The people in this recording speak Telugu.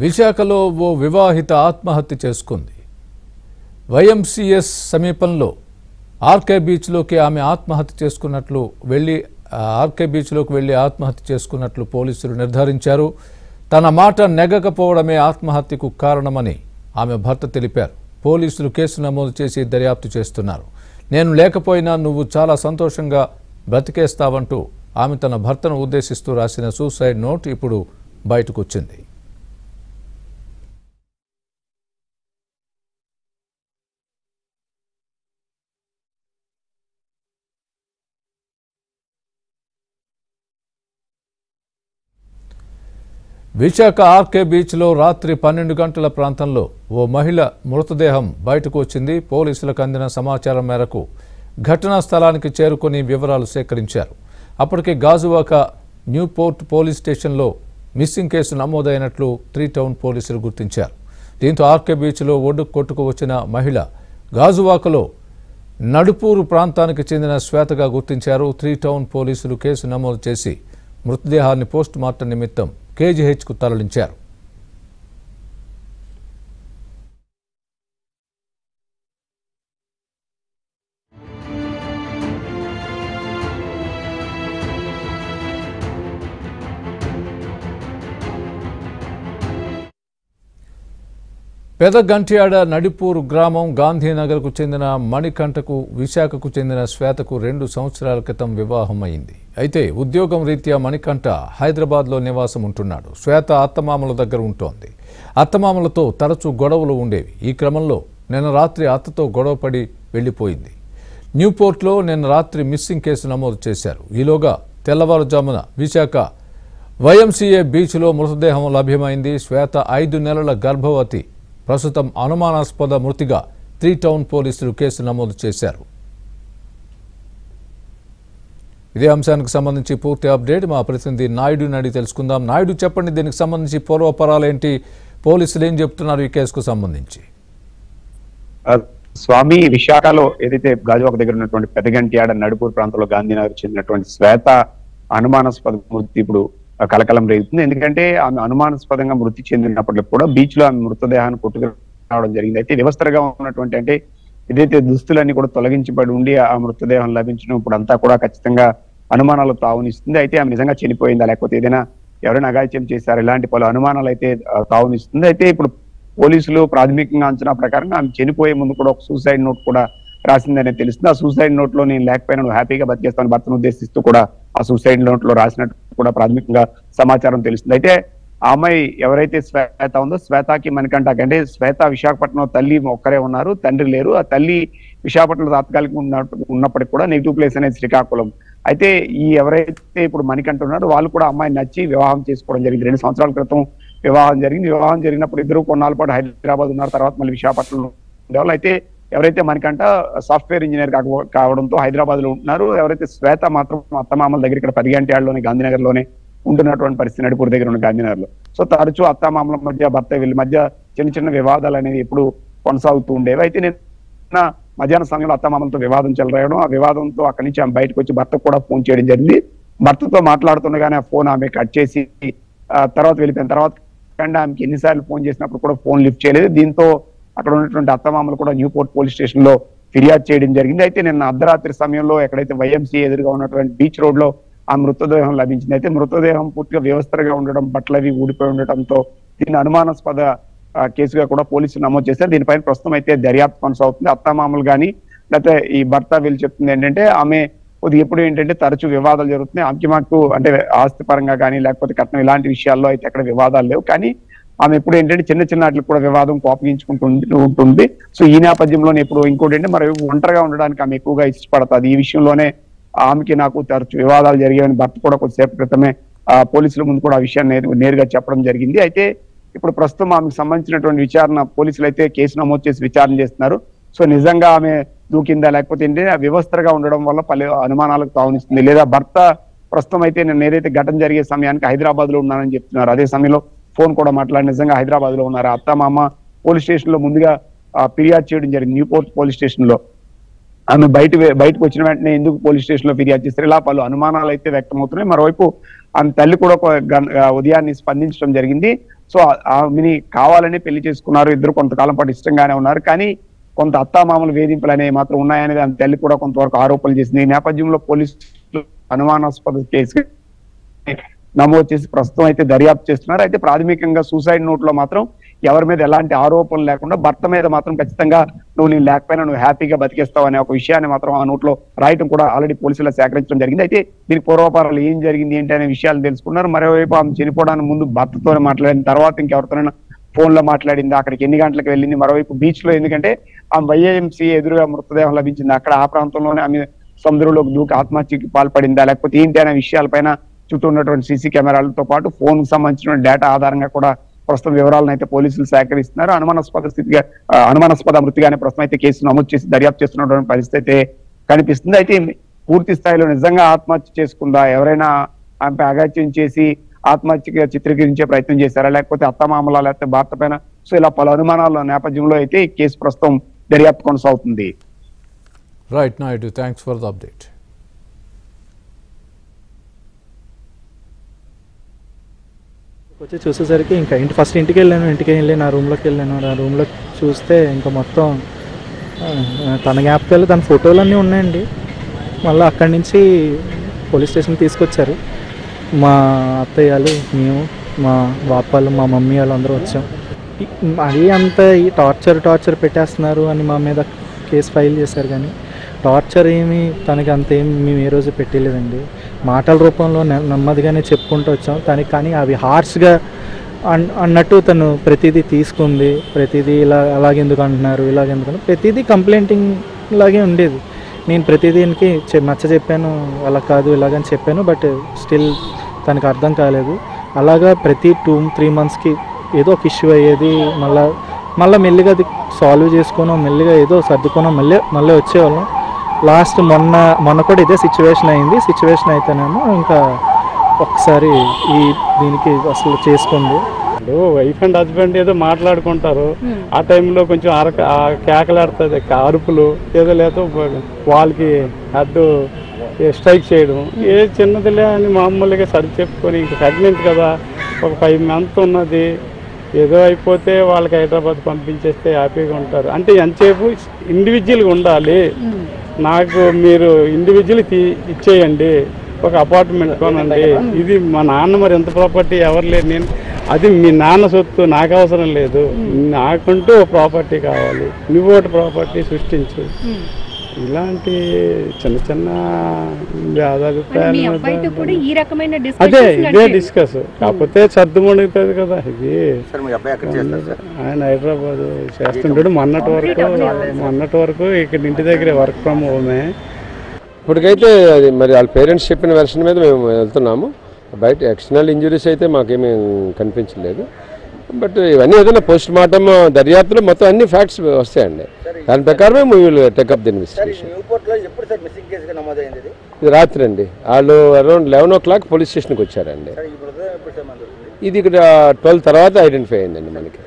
విశాఖలో ఓ వివాహిత ఆత్మహత్య చేసుకుంది వైఎంసిఎస్ సమీపంలో ఆర్కే బీచ్లోకి ఆమె ఆత్మహత్య చేసుకున్నట్లు వెళ్ళి ఆ, ఆర్కే బీచ్లోకి వెళ్ళి ఆత్మహత్య చేసుకున్నట్లు పోలీసులు నిర్ధారించారు తన మాట నెగకపోవడమే ఆత్మహత్యకు కారణమని ఆమె భర్త తెలిపారు పోలీసులు కేసు నమోదు చేసి దర్యాప్తు చేస్తున్నారు నేను లేకపోయినా నువ్వు చాలా సంతోషంగా బ్రతికేస్తావంటూ ఆమె తన భర్తను ఉద్దేశిస్తూ రాసిన సూసైడ్ నోట్ ఇప్పుడు బయటకు వచ్చింది విశాఖ ఆర్కే బీచ్లో రాత్రి పన్నెండు గంటల ప్రాంతంలో ఓ మహిళ మృతదేహం బయటకు వచ్చింది పోలీసులకు అందిన సమాచారం మేరకు ఘటనా స్థలానికి చేరుకొని వివరాలు సేకరించారు అప్పటికే గాజువాక న్యూపోర్ట్ పోలీస్ స్టేషన్లో మిస్సింగ్ కేసు నమోదైనట్లు త్రీ టౌన్ పోలీసులు గుర్తించారు దీంతో ఆర్కే బీచ్లో ఒడ్డు కొట్టుకు వచ్చిన మహిళ గాజువాకలో నడుపూరు ప్రాంతానికి చెందిన శ్వేతగా గుర్తించారు త్రీ టౌన్ పోలీసులు కేసు నమోదు చేసి మృతదేహాన్ని పోస్ట్ మార్టం నిమిత్తం కేజీహెచ్కు తరలించారు పెదగంట్యాడ నడిపూరు గ్రామం గాంధీనగర్కు చెందిన మణికంఠకు విశాఖకు చెందిన శ్వేతకు రెండు సంవత్సరాల క్రితం వివాహం అయింది అయితే ఉద్యోగం రీత్యా మణికంఠ హైదరాబాద్లో నివాసం ఉంటున్నాడు శ్వేత అత్తమామల దగ్గర ఉంటోంది అత్తమామలతో తరచూ గొడవలు ఉండేవి ఈ క్రమంలో నిన్న రాత్రి అత్తతో గొడవపడి వెళ్లిపోయింది న్యూపోర్ట్లో నిన్న రాత్రి మిస్సింగ్ కేసు నమోదు చేశారు ఈలోగా తెల్లవారుజామున విశాఖ వైఎంసీఏ బీచ్లో మృతదేహం లభ్యమైంది శ్వేత ఐదు నెలల గర్భవతి ప్రస్తుతం అనుమానాస్పద మృతిగా త్రీ టౌన్ పోలీసులు కేసు నమోదు చేశారు ఇదే అంశానికి సంబంధించి పూర్తి అప్డేట్ మా ప్రతినిధి నాయుడు అడిగి తెలుసుకుందాం నాయుడు చెప్పండి దీనికి సంబంధించి పూర్వపరాలు ఏంటి పోలీసులు ఏం చెప్తున్నారు ఈ కేసుకు సంబంధించి ఆ, స్వామి విశాఖలో ఏదైతే గాజువాక దగ్గర ఉన్నటువంటి పెదగంటి ఆడ నడుపూరు ప్రాంతంలో గాంధీనగర్ చెందినటువంటి శ్వేత అనుమానాస్పద మృతి ఇప్పుడు ఆ, కలకలం రేగుతుంది ఎందుకంటే ఆమె అనుమానాస్పదంగా మృతి చెందినప్పటికి కూడా బీచ్ లో ఆమె మృతదేహాన్ని కొట్టుకు రావడం జరిగింది అయితే వ్యవస్థగా ఉన్నటువంటి అంటే ఏదైతే దుస్తులన్నీ కూడా తొలగించబడి ఉండి ఆ మృతదేహం లభించడం ఇప్పుడు అంతా కూడా ఖచ్చితంగా అనుమానాలు తావునిస్తుంది అయితే ఆమె నిజంగా చనిపోయిందా లేకపోతే ఏదైనా ఎవరైనా అగాయిత్యం చేశారు ఇలాంటి పలు అనుమానాలు అయితే ఆ, తావునిస్తుంది అయితే ఇప్పుడు పోలీసులు ప్రాథమికంగా అంచనా ప్రకారంగా ఆమె చనిపోయే ముందు కూడా ఒక సూసైడ్ నోట్ కూడా రాసిందనే తెలుస్తుంది ఆ సూసైడ్ నోట్ లో నేను లేకపోయినా నువ్వు హ్యాపీగా బతికేస్తాను భర్తను ఉద్దేశిస్తూ కూడా ఆ సూసైడ్ నోట్ లో రాసినట్టు కూడా ప్రాథమికంగా సమాచారం తెలుస్తుంది అయితే ఆ అమ్మాయి ఎవరైతే శ్వేత ఉందో శ్వేతకి మనకంటాకి అంటే శ్వేత విశాఖపట్నం తల్లి ఒక్కరే ఉన్నారు తండ్రి లేరు ఆ తల్లి విశాఖపట్నంలో తాత్కాలికంగా ఉన్నట్టు ఉన్నప్పటికీ కూడా నెగిటివ్ ప్లేస్ అనేది శ్రీకాకుళం అయితే ఈ ఎవరైతే ఇప్పుడు మణికంఠ ఉన్నారో వాళ్ళు కూడా అమ్మాయి నచ్చి వివాహం చేసుకోవడం జరిగింది రెండు సంవత్సరాల క్రితం వివాహం జరిగింది వివాహం జరిగినప్పుడు ఇద్దరు కొన్నాళ్ళ పాటు హైదరాబాద్ ఉన్నారు తర్వాత మళ్ళీ విశాఖపట్నంలో ఉండేవాళ్ళు అయితే ఎవరైతే మనకంట సాఫ్ట్వేర్ ఇంజనీర్ కాక- కావడంతో హైదరాబాద్ లో ఉంటున్నారు ఎవరైతే శ్వేత మాత్రం అత్తమామల దగ్గర ఇక్కడ పది గంటలోనే గాంధీనగర్ లోనే ఉంటున్నటువంటి పరిస్థితి నడిపూర్ దగ్గర ఉన్న గాంధీనగర్ లో సో తరచూ అత్తమామల మధ్య భర్త వీళ్ళ మధ్య చిన్న చిన్న వివాదాలు అనేవి ఎప్పుడు కొనసాగుతూ ఉండేవి అయితే నేను నిన్న మధ్యాహ్న సమయంలో అత్తమామలతో వివాదం చెలరేయడం ఆ వివాదంతో అక్కడి నుంచి ఆమె బయటకు వచ్చి భర్తకు కూడా ఫోన్ చేయడం జరిగింది భర్తతో మాట్లాడుతుండగానే ఆ ఫోన్ ఆమె కట్ చేసి ఆ తర్వాత వెళ్ళిపోయిన తర్వాత కంటే ఆమెకి ఎన్నిసార్లు ఫోన్ చేసినప్పుడు కూడా ఫోన్ లిఫ్ట్ చేయలేదు దీంతో అక్కడ ఉన్నటువంటి అత్తమామలు కూడా న్యూపోర్ట్ పోలీస్ స్టేషన్ లో ఫిర్యాదు చేయడం జరిగింది అయితే నిన్న అర్ధరాత్రి సమయంలో ఎక్కడైతే వైఎంసీ ఎదురుగా ఉన్నటువంటి బీచ్ రోడ్ లో ఆ మృతదేహం లభించింది అయితే మృతదేహం పూర్తిగా వ్యవస్థగా ఉండడం బట్టలవి ఊడిపోయి ఉండటంతో దీన్ని అనుమానాస్పద ఆ, కేసుగా కూడా పోలీసులు నమోదు చేశారు దీనిపైన ప్రస్తుతం అయితే దర్యాప్తు కొనసాగుతుంది అత్తామామలు కానీ లేకపోతే ఈ భర్త వీళ్ళు చెప్తుంది ఏంటంటే ఆమె కొద్దిగా ఎప్పుడు ఏంటంటే తరచూ వివాదాలు జరుగుతున్నాయి ఆమెకి మాకు అంటే ఆస్తి పరంగా కానీ లేకపోతే కట్నం ఇలాంటి విషయాల్లో అయితే ఎక్కడ వివాదాలు లేవు కానీ ఆమె ఎప్పుడు ఏంటంటే చిన్న చిన్న వాటికి కూడా వివాదం కోపగించుకుంటుంది ఉంటుంది సో ఈ నేపథ్యంలోనే ఇప్పుడు ఇంకోటి ఏంటంటే మరి ఒంటరిగా ఉండడానికి ఆమె ఎక్కువగా ఇష్టపడుతుంది ఈ విషయంలోనే ఆమెకి నాకు తరచు వివాదాలు జరిగాయని భర్త కూడా కొద్దిసేపు క్రితమే ఆ పోలీసుల ముందు కూడా ఆ విషయాన్ని నేరు- నేరుగా చెప్పడం జరిగింది అయితే ఇప్పుడు ప్రస్తుతం ఆమెకు సంబంధించినటువంటి విచారణ పోలీసులు అయితే కేసు నమోదు చేసి విచారణ చేస్తున్నారు సో నిజంగా ఆమె దూకిందా లేకపోతే ఏంటి ఆ వ్యవస్థగా ఉండడం వల్ల పలు అనుమానాలకు తావునిస్తుంది లేదా భర్త ప్రస్తుతం అయితే నేను ఏదైతే ఘటన జరిగే సమయానికి హైదరాబాద్ లో ఉన్నానని చెప్తున్నారు అదే సమయంలో ఫోన్ కూడా మాట్లాడి నిజంగా హైదరాబాద్ లో ఉన్నారు అత్త మామ పోలీస్ స్టేషన్ లో ముందుగా ఆ, ఫిర్యాదు చేయడం జరిగింది న్యూపోర్ట్ పోలీస్ స్టేషన్ లో ఆమె బయట బయటకు వచ్చిన వెంటనే ఎందుకు పోలీస్ స్టేషన్ లో ఫిర్యాదు చేస్తారు ఇలా పలు అనుమానాలు అయితే వ్యక్తమవుతున్నాయి మరోవైపు ఆమె తల్లి కూడా ఒక గన్- ఆ, ఉదయాన్నే స్పందించడం జరిగింది సో ఆ- ఆమెని కావాలని పెళ్లి చేసుకున్నారు ఇద్దరు కొంతకాలం పాటు ఇష్టంగానే ఉన్నారు కానీ కొంత అత్తామామల వేధింపులు అనేవి మాత్రం ఉన్నాయనేది ఆమె తల్లి కూడా కొంతవరకు ఆరోపణలు చేసింది ఈ నేపథ్యంలో పోలీసులు అనుమానాస్పద కేసు నమోదు చేసి ప్రస్తుతం అయితే దర్యాప్తు చేస్తున్నారు అయితే ప్రాథమికంగా సూసైడ్ నోట్ లో మాత్రం ఎవరి మీద ఎలాంటి ఆరోపణలు లేకుండా భర్త మీద మాత్రం ఖచ్చితంగా నువ్వు నేను లేకపోయినా నువ్వు హ్యాపీగా బతికేస్తావు అనే ఒక విషయాన్ని మాత్రం ఆ నోట్లో రాయటం కూడా ఆల్రెడీ పోలీసులు సేకరించడం జరిగింది అయితే దీనికి పూర్వపరాలు ఏం జరిగింది ఏంటి అనే విషయాలు తెలుసుకున్నారు మరోవైపు ఆమె చనిపోవడానికి ముందు భర్తతోనే మాట్లాడిన తర్వాత ఇంకెవరితోనైనా ఫోన్ లో మాట్లాడింది అక్కడికి ఎన్ని గంటలకు వెళ్ళింది మరోవైపు బీచ్ లో ఎందుకంటే ఆ వైఏఎంసీ ఎదురుగా మృతదేహం లభించింది అక్కడ ఆ ప్రాంతంలోనే ఆమె సముద్రంలోకి దూకి ఆత్మహత్యకి పాల్పడిందా లేకపోతే ఏంటి అనే విషయాలపైన చుట్టూ ఉన్నటువంటి సీసీ కెమెరాలతో పాటు ఫోన్ కు సంబంధించిన డేటా ఆధారంగా కూడా ప్రస్తుతం వివరాలను అయితే పోలీసులు సేకరిస్తున్నారు అనుమానాస్పద స్థితిగా ఆ, అనుమానాస్పద మృతిగానే ప్రస్తుతం అయితే కేసు నమోదు చేసి దర్యాప్తు చేస్తున్నటువంటి పరిస్థితి అయితే కనిపిస్తుంది అయితే పూర్తి స్థాయిలో నిజంగా ఆత్మహత్య చేసుకుందా ఎవరైనా ఆమెపై అగాత్యం చేసి ఆత్మహత్యగా చిత్రీకరించే ప్రయత్నం చేశారా లేకపోతే అత్తమామల లేకపోతే భర్త పైన సో ఇలా పలు అనుమానాల నేపథ్యంలో అయితే ఈ కేసు ప్రస్తుతం దర్యాప్తు కొనసాగుతుంది right Naidu thanks for the update వచ్చి చూసేసరికి ఇంకా ఇంటి ఫస్ట్ ఇంటికి వెళ్ళాను ఇంటికి వెళ్ళి నా రూమ్లోకి వెళ్ళాను నా రూమ్లో చూస్తే ఇంకా మొత్తం ఆ, తన జ్ఞాపకాలు తన ఫోటోలు అన్నీ ఉన్నాయండి మళ్ళీ అక్కడి నుంచి పోలీస్ స్టేషన్ తీసుకొచ్చారు మా అత్తయ్యలు మేము మా బాపాలు మా మమ్మీ వాళ్ళు అందరూ వచ్చాం ఈ- మరీ అంత ఈ టార్చర్ టార్చర్ పెట్టేస్తున్నారు అని మా మీద కేసు ఫైల్ చేశారు కానీ టార్చర్ ఏమి తనకి అంత ఏమి మేము ఏ రోజు పెట్టలేదండి మాటల రూపంలో నె- నెమ్మదిగానే చెప్పుకుంటూ వచ్చాం తనకి కానీ అవి హార్ష్గా అన్ అన్నట్టు తను ప్రతిదీ తీసుకుంది ప్రతిదీ ఇలా అలాగెందుకు అంటున్నారు ఇలాగెందుకు అంటున్నారు. ప్రతిదీ కంప్లైంటింగ్ లాగే ఉండేది నేను ప్రతిదీనికి చె నచ్చ చెప్పాను అలా కాదు ఇలాగని చెప్పాను బట్ స్టిల్ తనకు అర్థం కాలేదు అలాగా ప్రతి టూ త్రీ మంత్స్కి ఏదో ఒక ఇష్యూ అయ్యేది మళ్ళా మళ్ళీ మెల్లిగా అది సాల్వ్ చేసుకోనో మెల్లిగా ఏదో సర్దుకోనో మళ్ళీ మళ్ళీ వచ్చేవాళ్ళం లాస్ట్ మొన్న మొన్న కూడా ఇదే సిచ్యువేషన్ అయింది సిచ్యువేషన్ అయితేనేమో ఇంకా ఒకసారి ఈ దీనికి అసలు చేసుకుంది ఇప్పుడు వైఫ్ అండ్ హస్బెండ్ ఏదో మాట్లాడుకుంటారు ఆ టైంలో కొంచెం అరక ఆ కేకలాడుతుంది అరుపులు ఏదో లేదో వాళ్ళకి అడ్డు స్ట్రైక్ చేయడం ఏ చిన్నదిలే అని మామూలుగా సరి చెప్పుకొని ఇంక ప్రెగ్నెంట్ కదా ఒక ఫైవ్ మంత్ ఉన్నది ఏదో అయిపోతే వాళ్ళకి హైదరాబాద్ పంపించేస్తే హ్యాపీగా ఉంటారు అంటే ఎంతసేపు ఇండివిజువల్గా ఉండాలి నాకు మీరు ఇండివిజువల్ ఇచ్చేయండి ఒక అపార్ట్మెంట్ కొనండి ఇది మా నాన్న మరి ఎంత ప్రాపర్టీ ఎవరు లేరు నేను అది మీ నాన్న సొత్తు నాకు అవసరం లేదు నాకంటూ ప్రాపర్టీ కావాలి నువ్వు ఒకటి ప్రాపర్టీ సృష్టించు ఇలాంటి చిన్న చిన్న మీ భేదాభిప్రాయాల అబ్బాయితో మీద కూడా ఈ రకమైన అదే డిస్కషన్స్ ఇదే డిస్కస్ కాకపోతే సర్దు మణుగుతుంది కదా ఇది సార్ మీ అబ్బాయి ఎక్కడ చేస్తారు సార్ ఆయన హైదరాబాద్ చేస్తుంటాడు మొన్నటి వరకు మొన్నటి వరకు ఇక్కడ ఇంటి దగ్గరే వర్క్ ఫ్రమ్ హోమే ఇప్పటికైతే అది మరి వాళ్ళ పేరెంట్స్ చెప్పిన వెర్షన్ మీద మేము వెళ్తున్నాము బయట ఎక్స్టర్నల్ ఇంజురీస్ అయితే మాకేమీ కనిపించలేదు బట్ ఇవన్నీ ఏదైనా పోస్ట్ మార్టం దర్యాప్తులో మొత్తం అన్ని ఫ్యాక్ట్స్ వస్తాయండి దాని ప్రకారమే we will take up the investigation newport లో ఎప్పుడు సార్ మిస్సింగ్ కేసుగా నమోదైంది ఇది ఇది రాత్రి అండి వాళ్ళు around eleven o'clock police స్టేషన్కి వచ్చారండి సార్ ఇప్పుడు ఎప్పుడు సార్ మనకు ఇది ఇక్కడ ట్వెల్వ్ తర్వాత ఐడెంటిఫై అయిందండి మనకి